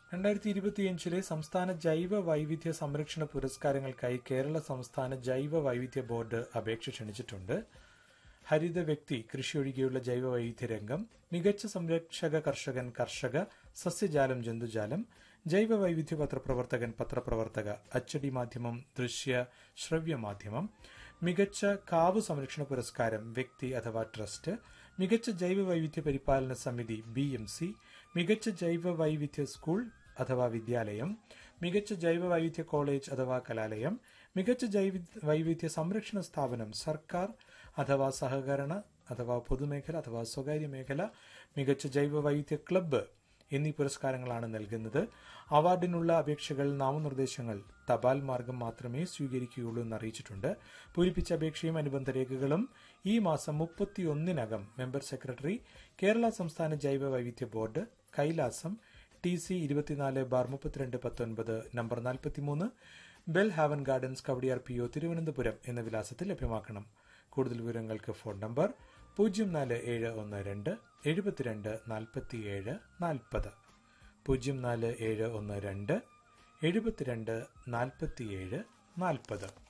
രണ്ടായിരത്തി ഇരുപത്തിയഞ്ചിലെ സംസ്ഥാന ജൈവ വൈവിധ്യ സംരക്ഷണ പുരസ്കാരങ്ങൾക്കായി കേരള സംസ്ഥാന ജൈവ വൈവിധ്യ ബോർഡ് അപേക്ഷ ക്ഷണിച്ചിട്ടുണ്ട് ഹരിത വ്യക്തി കൃഷി ഒഴികെയുള്ള ജൈവ വൈവിധ്യ രംഗം മികച്ച സംരക്ഷക കർഷകൻ കർഷക സസ്യജാലം ജന്തുജാലം ജൈവ വൈവിധ്യ പത്രപ്രവർത്തകൻ പത്രപ്രവർത്തക അച്ചടി മാധ്യമം ദൃശ്യ ശ്രവ്യ മാധ്യമം മികച്ച കാവ് സംരക്ഷണ പുരസ്കാരം വ്യക്തി അഥവാ ട്രസ്റ്റ് മികച്ച ജൈവ വൈവിധ്യ പരിപാലന സമിതി ബി എം സി മികച്ച ജൈവ വൈവിധ്യ സ്കൂൾ അഥവാ വിദ്യാലയം മികച്ച ജൈവ വൈവിധ്യ കോളേജ് അഥവാ കലാലയം മികച്ച ജൈവ വൈവിധ്യ സംരക്ഷണ സ്ഥാപനം സർക്കാർ അഥവാ സഹകരണ അഥവാ പൊതുമേഖല അഥവാ സ്വകാര്യ മേഖല മികച്ച ജൈവ വൈവിധ്യ ക്ലബ്ബ് എന്നീ പുരസ്കാരങ്ങളാണ് നൽകുന്നത് അവാർഡിനുള്ള അപേക്ഷകൾ നാമനിർദ്ദേശങ്ങൾ തപാൽ മാർഗം മാത്രമേ സ്വീകരിക്കുകയുള്ളൂ എന്ന് അറിയിച്ചിട്ടുണ്ട് പൂരിപ്പിച്ച അപേക്ഷയും അനുബന്ധ രേഖകളും ഈ മാസം മുപ്പത്തിയൊന്നിനകം മെമ്പർ സെക്രട്ടറി കേരള സംസ്ഥാന ജൈവ വൈവിധ്യ ബോർഡ് കൈലാസം ടി സി ഇരുപത്തിനാല് ബാർ മുപ്പത്തിരണ്ട് പത്തൊൻപത് നമ്പർ നാൽപ്പത്തിമൂന്ന് Bell Haven gardens Kawdiar P O Thiruvananthapuram എന്ന വിലാസത്തിൽ ലഭ്യമാക്കണം കൂടുതൽ വിവരങ്ങൾക്ക് ഫോൺ നമ്പർ പൂജ്യം നാല് ഏഴ് ഒന്ന് രണ്ട് എഴുപത്തിരണ്ട് നാൽപ്പത്തിയേഴ് നാൽപ്പത് പൂജ്യം നാല് ഏഴ് ഒന്ന് രണ്ട് എഴുപത്തിരണ്ട് നാൽപ്പത്തിയേഴ് നാൽപ്പത്